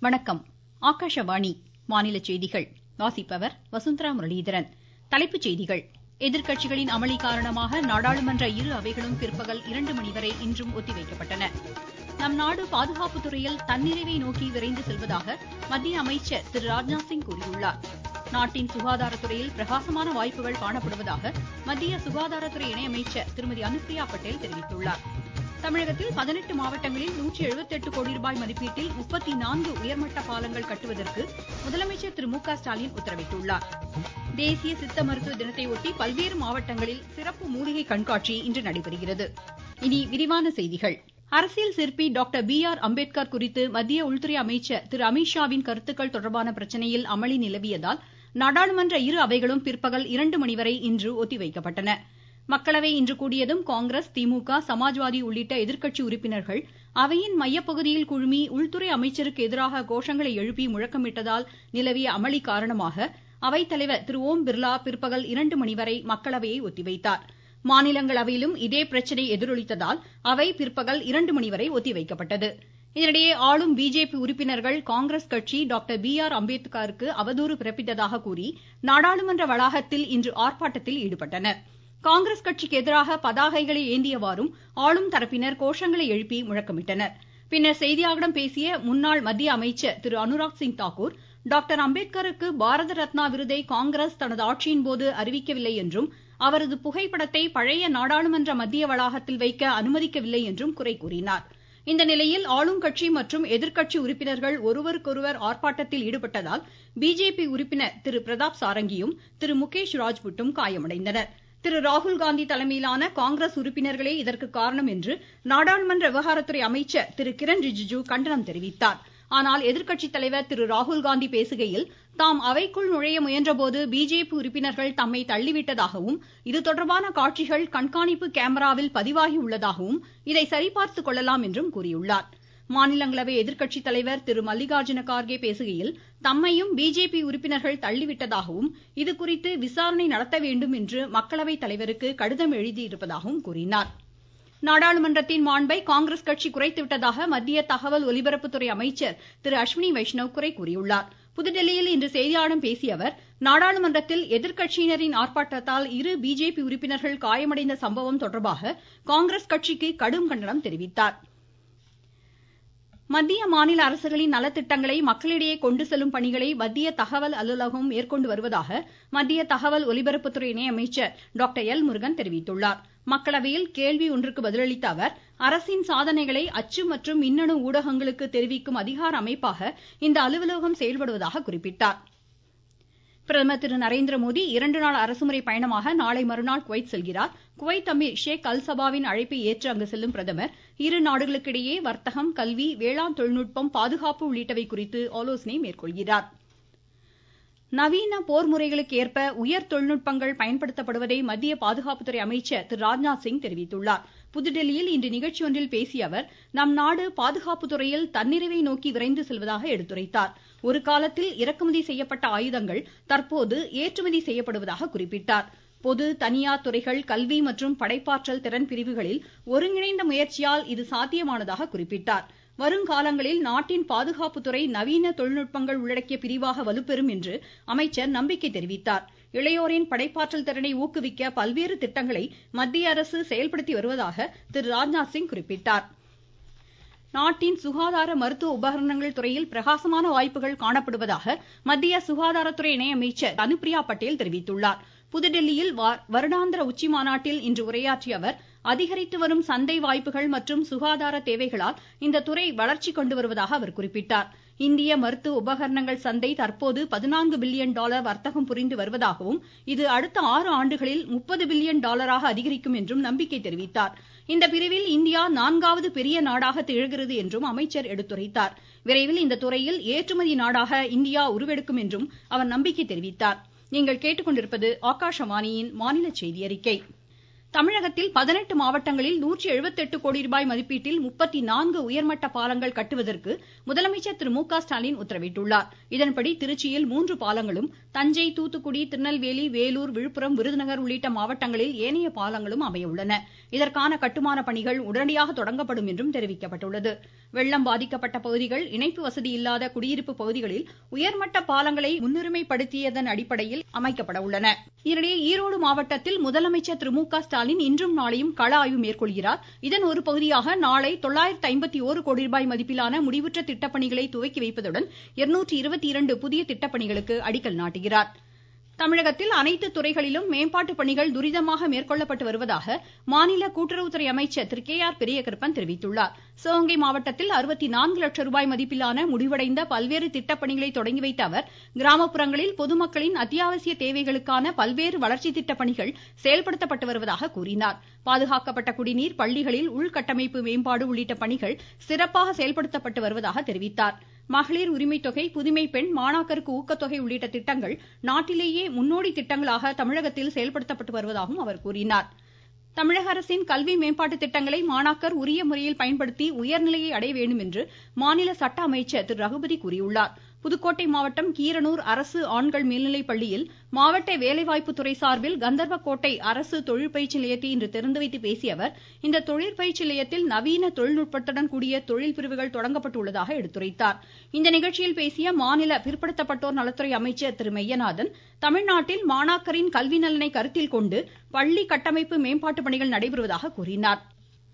வணக்கம் ஆகாஷவாணி மாநில செய்திகள் வாசிப்பவர் வசுந்தரா முரளிதரன் தலைப்புச் செய்திகள் எதிர்க்கட்சிகளின் அமளி காரணமாக நாடாளுமன்ற இரு அவைகளும் பிற்பகல் இரண்டு மணி வரை இன்றும் ஒத்திவைக்கப்பட்டன நம் நாடு பாதுகாப்பு துறையில் தன்னிறைவை நோக்கி விரைந்து செல்வதாக மத்திய அமைச்சர் திரு ராஜ்நாத் சிங் கூறியுள்ளார் நாட்டின் சுகாதாரத்துறையில் பிரகாசமான வாய்ப்புகள் காணப்படுவதாக மத்திய சுகாதாரத்துறை இணையமைச்சர் திருமதி அனுப்பிரியா பட்டேல் தெரிவித்துள்ளார் தமிழகத்தில் பதினெட்டு மாவட்டங்களில் நூற்றி எழுபத்தெட்டு கோடி ரூபாய் மதிப்பீட்டில் முப்பத்தி நான்கு உயர்மட்ட பாலங்கள் கட்டுவதற்கு முதலமைச்சர் திரு மு க ஸ்டாலின் உத்தரவிட்டுள்ளார் தேசிய சித்த மருத்துவ தினத்தையொட்டி பல்வேறு மாவட்டங்களில் சிறப்பு மூலிகை கண்காட்சி இன்று நடைபெறுகிறது இனி விரிவான செய்திகள் அரசியல் சிற்பி டாக்டர் பி ஆர் அம்பேத்கர் குறித்து மத்திய உள்துறை அமைச்சர் திரு அமித்ஷாவின் கருத்துக்கள் தொடர்பான பிரச்சனையில் அமளி நிலவியதால் நாடாளுமன்ற இரு அவைகளும் பிற்பகல் இரண்டு மணி வரை இன்று ஒத்திவைக்கப்பட்டன மக்களவை இன்று கூடியதும் காங்கிரஸ் திமுக சமாஜ்வாதி உள்ளிட்ட எதிர்க்கட்சி உறுப்பினர்கள் அவையின் மையப்பகுதியில் குழுமி உள்துறை அமைச்சருக்கு எதிராக கோஷங்களை எழுப்பி முழக்கமிட்டதால் நிலவிய அமளி காரணமாக அவைத்தலைவர் திரு ஓம் பிர்லா பிற்பகல் இரண்டு மணி வரை மக்களவையை ஒத்திவைத்தார் மாநிலங்களவையிலும் இதே பிரச்சனை எதிரொலித்ததால் அவை பிற்பகல் இரண்டு மணி வரை ஒத்திவைக்கப்பட்டது இதனிடையே ஆளும் பிஜேபி உறுப்பினர்கள் காங்கிரஸ் கட்சி டாக்டர் பி ஆர் அம்பேத்கருக்கு அவதூறு பிறப்பித்ததாக கூறி நாடாளுமன்ற வளாகத்தில் இன்று ஆர்ப்பாட்டத்தில் ஈடுபட்டனர் காங்கிரஸ் கட்சிக்கு எதிராக பதாகைகளை ஏந்தியவாறும் ஆளும் தரப்பினர் கோஷங்களை எழுப்பி முழக்கமிட்டனர் பின்னர் செய்தியாளர்களிடம் பேசிய முன்னாள் மத்திய அமைச்சர் திரு அனுராக் சிங் தாக்கூர் டாக்டர் அம்பேத்கருக்கு பாரத ரத்னா விருதை காங்கிரஸ் தனது ஆட்சியின் போது அறிவிக்கவில்லை என்றும் அவரது புகைப்படத்தை பழைய நாடாளுமன்ற மத்திய வளாகத்தில் வைக்க அனுமதிக்கவில்லை என்றும் குறை கூறினார் இந்த நிலையில் ஆளும் கட்சி மற்றும் எதிர்க்கட்சி உறுப்பினர்கள் ஒருவருக்கொருவர் ஆர்ப்பாட்டத்தில் ஈடுபட்டதால் பிஜேபி உறுப்பினர் திரு பிரதாப் சாரங்கியும் திரு முகேஷ் ராஜ்புட்டும் காயமடைந்தனர் திரு ராகுல்காந்தி தலைமையிலான காங்கிரஸ் உறுப்பினர்களே இதற்கு காரணம் என்று நாடாளுமன்ற விவகாரத்துறை அமைச்சர் திரு கிரண் ரிஜிஜு கண்டனம் தெரிவித்தார் ஆனால் எதிர்க்கட்சித் தலைவர் திரு ராகுல்காந்தி பேசுகையில் தாம் அவைக்குள் நுழைய முயன்றபோது பிஜேபி உறுப்பினர்கள் தம்மை தள்ளிவிட்டதாகவும் இது தொடர்பான காட்சிகள் கண்காணிப்பு கேமராவில் பதிவாகி உள்ளதாகவும் இதை சரிபார்த்துக் கொள்ளலாம் என்றும் கூறியுள்ளார் மாநிலங்களவை எதிர்க்கட்சித் தலைவர் திரு மல்லிகார்ஜுன கார்கே பேசுகையில் தம்மையும் பிஜேபி உறுப்பினர்கள் தள்ளிவிட்டதாகவும் இதுகுறித்து விசாரணை நடத்த வேண்டும் என்று மக்களவைத் தலைவருக்கு கடிதம் எழுதியிருப்பதாகவும் கூறினார் நாடாளுமன்றத்தின் மாண்பை காங்கிரஸ் கட்சி குறைத்துவிட்டதாக மத்திய தகவல் ஒலிபரப்புத்துறை அமைச்சர் திரு அஸ்வினி வைஷ்ணவ் குறை கூறியுள்ளார் புதுடெல்லியில் இன்று செய்தியாளர்களிடம் பேசிய அவர் நாடாளுமன்றத்தில் எதிர்க்கட்சியினரின் ஆர்ப்பாட்டத்தால் இரு பிஜேபி உறுப்பினர்கள் காயமடைந்த சம்பவம் தொடர்பாக காங்கிரஸ் கட்சிக்கு கடும் கண்டனம் தெரிவித்தார் மத்திய மாநில அரசுகளின் நலத்திட்டங்களை மக்களிடையே கொண்டு செல்லும் பணிகளை மத்திய தகவல் அலுவலகம் மேற்கொண்டு வருவதாக மத்திய தகவல் ஒலிபரப்புத்துறை இணையமைச்சர் டாக்டர் எல் முருகன் தெரிவித்துள்ளார் மக்களவையில் கேள்வி ஒன்றுக்கு பதிலளித்த அவர் அரசின் சாதனைகளை அச்சு மற்றும் மின்னணு ஊடகங்களுக்கு தெரிவிக்கும் அதிகார அமைப்பாக இந்த அலுவலகம் செயல்படுவதாக குறிப்பிட்டார் பிரதமர் திரு நரேந்திர மோடி இரண்டு நாள் அரசுமுறை பயணமாக நாளை மறுநாள் குவைத் செல்கிறார் குவைத் அமீர் ஷேக் அல் சபாவின் அழைப்பை ஏற்று அங்கு செல்லும் பிரதமர் இரு நாடுகளுக்கிடையே வர்த்தகம் கல்வி வேளாண் தொழில்நுட்பம் பாதுகாப்பு உள்ளிட்டவை குறித்து ஆலோசனை மேற்கொள்கிறார் நவீன போர் முறைகளுக்கு ஏற்ப உயர் தொழில்நுட்பங்கள் பயன்படுத்தப்படுவதை மத்திய பாதுகாப்புத்துறை அமைச்சர் திரு ராஜ்நாத் சிங் தெரிவித்துள்ளார் புதுடெல்லியில் இன்று நிகழ்ச்சி ஒன்றில் பேசிய அவர் நம் நாடு பாதுகாப்பு துறையில் தன்னிறைவை நோக்கி விரைந்து செல்வதாக எடுத்துரைத்தார் ஒரு காலத்தில் இறக்குமதி செய்யப்பட்ட ஆயுதங்கள் தற்போது ஏற்றுமதி செய்யப்படுவதாக குறிப்பிட்டார் பொது தனியார் துறைகள் கல்வி மற்றும் படைப்பாற்றல் திறன் பிரிவுகளில் ஒருங்கிணைந்த முயற்சியால் இது சாத்தியமானதாக குறிப்பிட்டார் வருங்காலங்களில் நாட்டின் பாதுகாப்புத்துறை நவீன தொழில்நுட்பங்கள் உள்ளடக்கிய பிரிவாக வலுப்பெறும் என்று அமைச்சர் நம்பிக்கை தெரிவித்தார் இளையோரின் படைப்பாற்றல் திறனை ஊக்குவிக்க பல்வேறு திட்டங்களை மத்திய அரசு செயல்படுத்தி வருவதாக திரு ராஜ்நாத் சிங் குறிப்பிட்டார் நாட்டின் சுகாதார மருத்துவ உபகரணங்கள் துறையில் பிரகாசமான வாய்ப்புகள் காணப்படுவதாக மத்திய சுகாதாரத்துறை இணையமைச்சர் அனுப்பிரியா பட்டேல் தெரிவித்துள்ளார் புதுடெல்லியில் வருடாந்திர உச்சி மாநாட்டில் இன்று உரையாற்றிய அவர் அதிகரித்து வரும் சந்தை வாய்ப்புகள் மற்றும் சுகாதார தேவைகளால் இந்த துறை வளர்ச்சி கொண்டு வருவதாக அவர் குறிப்பிட்டார் இந்திய மருத்துவ உபகரணங்கள் சந்தை தற்போது பதினான்கு பில்லியன் டாலர் வர்த்தகம் புரிந்து வருவதாகவும் இது அடுத்த ஆறு ஆண்டுகளில் முப்பது பில்லியன் டாலராக அதிகரிக்கும் என்றும் நம்பிக்கை தெரிவித்தார் இந்த பிரிவில் இந்தியா நான்காவது பெரிய நாடாக திகழ்கிறது என்றும் அமைச்சர் எடுத்துரைத்தார் விரைவில் இந்த துறையில் ஏற்றுமதி நாடாக இந்தியா உருவெடுக்கும் என்றும் அவர் நம்பிக்கை தெரிவித்தார் நீங்கள் கேட்டுக்கொண்டிருப்பது ஆகாஷவாணியின் மாநில செய்தி அறிக்கை தமிழகத்தில் பதினெட்டு மாவட்டங்களில் நூற்றி எழுபத்தெட்டு கோடி ரூபாய் மதிப்பீட்டில் முப்பத்தி நான்கு உயர்மட்ட பாலங்கள் கட்டுவதற்கு முதலமைச்சர் திரு மு க ஸ்டாலின் உத்தரவிட்டுள்ளார் இதன்படி திருச்சியில் மூன்று பாலங்களும் தஞ்சை தூத்துக்குடி திருநெல்வேலி வேலூர் விழுப்புரம் விருதுநகர் உள்ளிட்ட மாவட்டங்களில் ஏனைய பாலங்களும் அமைய உள்ளன இதற்கான கட்டுமான பணிகள் உடனடியாக தொடங்கப்படும் என்றும் தெரிவிக்கப்பட்டுள்ளது வெள்ளம் பாதிக்கப்பட்ட பகுதிகள் இணைப்பு வசதி இல்லாத குடியிருப்பு பகுதிகளில் உயர்மட்ட பாலங்களை முன்னுரிமைப்படுத்தியதன் அடிப்படையில் அமைக்கப்பட உள்ளன இதனிடையே ஈரோடு மாவட்டத்தில் முதலமைச்சர் திரு மு க ஸ்டாலின் இன்றும் நாளையும் கள ஆய்வு மேற்கொள்கிறார் இதன் ஒரு பகுதியாக நாளை தொள்ளாயிரத்து ஐம்பத்தி ஓரு கோடி ரூபாய் மதிப்பிலான முடிவுற்ற திட்டப்பணிகளை துவக்கி வைப்பதுடன் இருநூற்றி இருபத்தி இரண்டு புதிய திட்டப்பணிகளுக்கு அடிக்கல் நாட்டுகிறார் தமிழகத்தில் அனைத்து துறைகளிலும் மேம்பாட்டு பணிகள் துரிதமாக மேற்கொள்ளப்பட்டு வருவதாக மாநில கூட்டுறவுத்துறை அமைச்சர் திரு கே ஆர் பெரியகருப்பன் தெரிவித்துள்ளார் சிவகங்கை மாவட்டத்தில் அறுபத்தி நான்கு லட்சம் ரூபாய் மதிப்பிலான முடிவடைந்த பல்வேறு திட்டப்பணிகளை தொடங்கி வைத்த அவர் கிராமப்புறங்களில் பொதுமக்களின் அத்தியாவசிய தேவைகளுக்கான பல்வேறு வளர்ச்சி திட்ட பணிகள் செயல்படுத்தப்பட்டு வருவதாக கூறினார் பாதுகாக்கப்பட்ட குடிநீர் பள்ளிகளில் உள்கட்டமைப்பு மேம்பாடு உள்ளிட்ட பணிகள் சிறப்பாக செயல்படுத்தப்பட்டு வருவதாக தெரிவித்தார் மகளிர் உரிமை தொகை புதுமை பெண் மாணாக்கருக்கு ஊக்கத்தொகை உள்ளிட்ட திட்டங்கள் நாட்டிலேயே முன்னோடி திட்டங்களாக தமிழகத்தில் செயல்படுத்தப்பட்டு வருவதாகவும் அவர் கூறினார் தமிழக அரசின் கல்வி மேம்பாட்டு திட்டங்களை மாணாக்கர் உரிய முறையில் பயன்படுத்தி உயர்நிலையை அடைய வேண்டும் என்று மாநில சட்ட அமைச்சர் திரு ரகுபதி கூறியுள்ளார் புதுக்கோட்டை மாவட்டம் கீரனூர் அரசு ஆண்கள் மேல்நிலைப் பள்ளியில் மாவட்ட வேலைவாய்ப்பு துறை சார்பில் கந்தர்வக்கோட்டை அரசு தொழிற்பயிற்சி நிலையத்தை இன்று திறந்து வைத்து பேசிய அவர் இந்த தொழிற்பயிற்சி நிலையத்தில் நவீன தொழில்நுட்பத்துடன் கூடிய தொழில் பிரிவுகள் தொடங்கப்பட்டுள்ளதாக எடுத்துரைத்தார் இந்த நிகழ்ச்சியில் பேசிய மாநில பிற்படுத்தப்பட்டோர் நலத்துறை அமைச்சர் திரு மெய்யநாதன் தமிழ்நாட்டில் மாணாக்கரின் கல்வி நலனை கருத்தில் கொண்டு பள்ளி கட்டமைப்பு மேம்பாட்டு பணிகள் நடைபெறுவதாக கூறினார்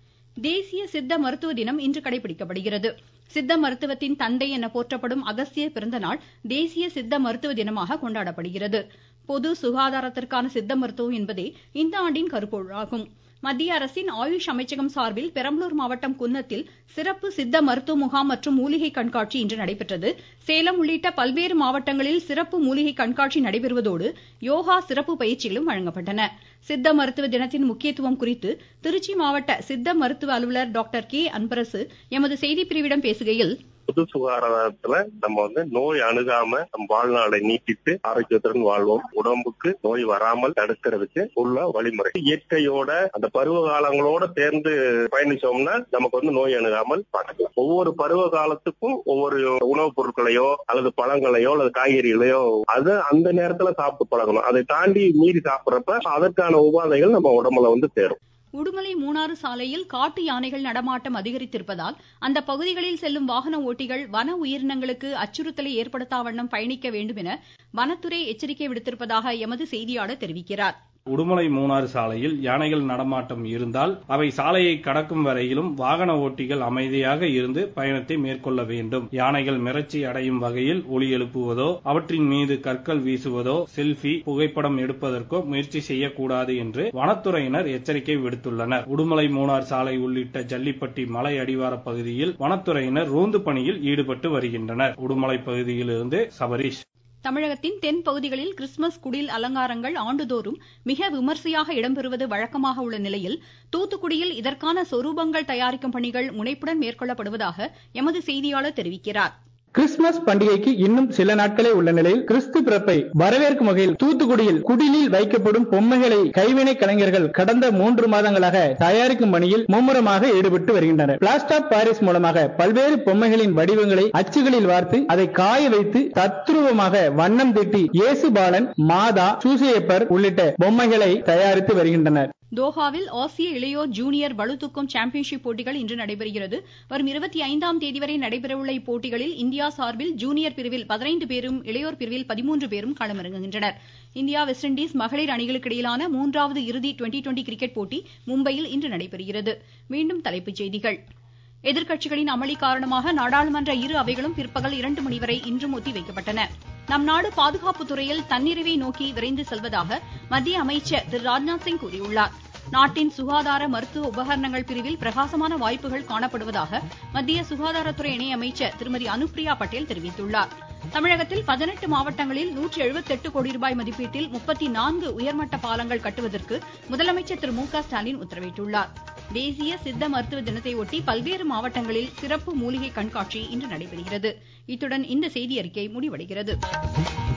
தேசிய சித்த மருத்துவ தினம் இன்று கடைபிடிக்கப்படுகிறது சித்த மருத்துவத்தின் தந்தை என போற்றப்படும் அகஸ்தியர் பிறந்த நாள் தேசிய சித்த மருத்துவ தினமாக கொண்டாடப்படுகிறது பொது சுகாதாரத்திற்கான சித்த மருத்துவம் என்பதே இந்த ஆண்டின் கருப்பொருளாகும் மத்திய அரசின் ஆயுஷ் அமைச்சகம் சார்பில் பெரம்பலூர் மாவட்டம் குன்னத்தில் சிறப்பு சித்த மருத்துவ முகாம் மற்றும் மூலிகை கண்காட்சி இன்று நடைபெற்றது சேலம் உள்ளிட்ட பல்வேறு மாவட்டங்களில் சிறப்பு மூலிகை கண்காட்சி நடைபெறுவதோடு யோகா சிறப்பு பயிற்சிகளும் வழங்கப்பட்டன சித்த மருத்துவ தினத்தின் முக்கியத்துவம் குறித்து திருச்சி மாவட்ட சித்த மருத்துவ அலுவலர் டாக்டர் கே அன்பரசு எமது செய்திப்பிரிவிடம் பேசுகையில் பொது சுகாதாரத்துல நம்ம வந்து நோய் அணுகாம நம் வாழ்நாளை நீட்டித்து ஆரோக்கியத்துடன் வாழ்வோம் உடம்புக்கு நோய் வராமல் தடுக்கிறதுக்கு உள்ள வழிமுறை இயற்கையோட அந்த பருவ காலங்களோட சேர்ந்து பயணிச்சோம்னா நமக்கு வந்து நோய் அணுகாமல் பார்க்கலாம் ஒவ்வொரு பருவ காலத்துக்கும் ஒவ்வொரு உணவுப் பொருட்களையோ அல்லது பழங்களையோ அல்லது காய்கறிகளையோ அது அந்த நேரத்துல சாப்பிட்டு பழகணும் அதை தாண்டி மீறி சாப்பிடுறப்ப அதற்கான உபாதைகள் நம்ம உடம்புல வந்து சேரும் உடுமலை மூணாறு சாலையில் காட்டு யானைகள் நடமாட்டம் அதிகரித்திருப்பதால் அந்த பகுதிகளில் செல்லும் வாகன ஓட்டிகள் வன உயிரினங்களுக்கு அச்சுறுத்தலை ஏற்படுத்தா வண்ணம் பயணிக்க வேண்டும் என வனத்துறை எச்சரிக்கை விடுத்திருப்பதாக எமது செய்தியாளர் தெரிவிக்கிறார் உடுமலை மூணாறு சாலையில் யானைகள் நடமாட்டம் இருந்தால் அவை சாலையை கடக்கும் வரையிலும் வாகன ஓட்டிகள் அமைதியாக இருந்து பயணத்தை மேற்கொள்ள வேண்டும் யானைகள் மிரட்சி அடையும் வகையில் ஒலி எழுப்புவதோ அவற்றின் மீது கற்கள் வீசுவதோ செல்பி புகைப்படம் எடுப்பதற்கோ முயற்சி செய்யக்கூடாது என்று வனத்துறையினர் எச்சரிக்கை விடுத்துள்ளனர் உடுமலை மூணார் சாலை உள்ளிட்ட ஜல்லிப்பட்டி மலை அடிவார பகுதியில் வனத்துறையினர் ரோந்து பணியில் ஈடுபட்டு வருகின்றனர் உடுமலை பகுதியிலிருந்து சபரீஷ் தமிழகத்தின் தென் பகுதிகளில் கிறிஸ்துமஸ் குடில் அலங்காரங்கள் ஆண்டுதோறும் மிக விமர்சையாக இடம்பெறுவது வழக்கமாக உள்ள நிலையில் தூத்துக்குடியில் இதற்கான சொரூபங்கள் தயாரிக்கும் பணிகள் முனைப்புடன் மேற்கொள்ளப்படுவதாக எமது செய்தியாளர் தெரிவிக்கிறார் கிறிஸ்துமஸ் பண்டிகைக்கு இன்னும் சில நாட்களே உள்ள நிலையில் கிறிஸ்து பிறப்பை வரவேற்கும் வகையில் தூத்துக்குடியில் குடிலில் வைக்கப்படும் பொம்மைகளை கைவினை கலைஞர்கள் கடந்த மூன்று மாதங்களாக தயாரிக்கும் பணியில் மும்முரமாக ஈடுபட்டு வருகின்றனர் பிளாஸ்டாப் பாரிஸ் மூலமாக பல்வேறு பொம்மைகளின் வடிவங்களை அச்சுகளில் வார்த்து அதை காய வைத்து தத்ரூபமாக வண்ணம் தீட்டி இயேசு பாலன் மாதா சூசையப்பர் உள்ளிட்ட பொம்மைகளை தயாரித்து வருகின்றனர் தோஹாவில் ஆசிய இளையோர் ஜூனியர் பளுதூக்கும் சாம்பியன்ஷிப் போட்டிகள் இன்று நடைபெறுகிறது வரும் இருபத்தி ஐந்தாம் தேதி வரை நடைபெறவுள்ள இப்போட்டிகளில் இந்தியா சார்பில் ஜூனியர் பிரிவில் பதினைந்து பேரும் இளையோர் பிரிவில் பதிமூன்று பேரும் களமிறங்குகின்றனர் இந்தியா வெஸ்ட் இண்டீஸ் மகளிர் அணிகளுக்கு இடையிலான மூன்றாவது இறுதி டுவெண்டி டுவெண்டி கிரிக்கெட் போட்டி மும்பையில் இன்று நடைபெறுகிறது மீண்டும் தலைப்புச் செய்திகள் எதிர்க்கட்சிகளின் அமளி காரணமாக நாடாளுமன்ற இரு அவைகளும் பிற்பகல் இரண்டு மணி வரை இன்றும் ஒத்திவைக்கப்பட்டன நம் நாடு பாதுகாப்பு துறையில் தன்னிறைவை நோக்கி விரைந்து செல்வதாக மத்திய அமைச்சர் திரு ராஜ்நாத் சிங் கூறியுள்ளார் நாட்டின் சுகாதார மருத்துவ உபகரணங்கள் பிரிவில் பிரகாசமான வாய்ப்புகள் காணப்படுவதாக மத்திய சுகாதாரத்துறை இணையமைச்சர் திருமதி அனுப்பிரியா பட்டேல் தெரிவித்துள்ளார் தமிழகத்தில் பதினெட்டு மாவட்டங்களில் நூற்றி எழுபத்தெட்டு கோடி ரூபாய் மதிப்பீட்டில் முப்பத்தி நான்கு உயர்மட்ட பாலங்கள் கட்டுவதற்கு முதலமைச்சர் திரு மு க ஸ்டாலின் உத்தரவிட்டுள்ளார் தேசிய சித்த மருத்துவ தினத்தை ஒட்டி பல்வேறு மாவட்டங்களில் சிறப்பு மூலிகை கண்காட்சி இன்று நடைபெறுகிறது இத்துடன் இந்த செய்தியறிக்கை முடிவடைகிறது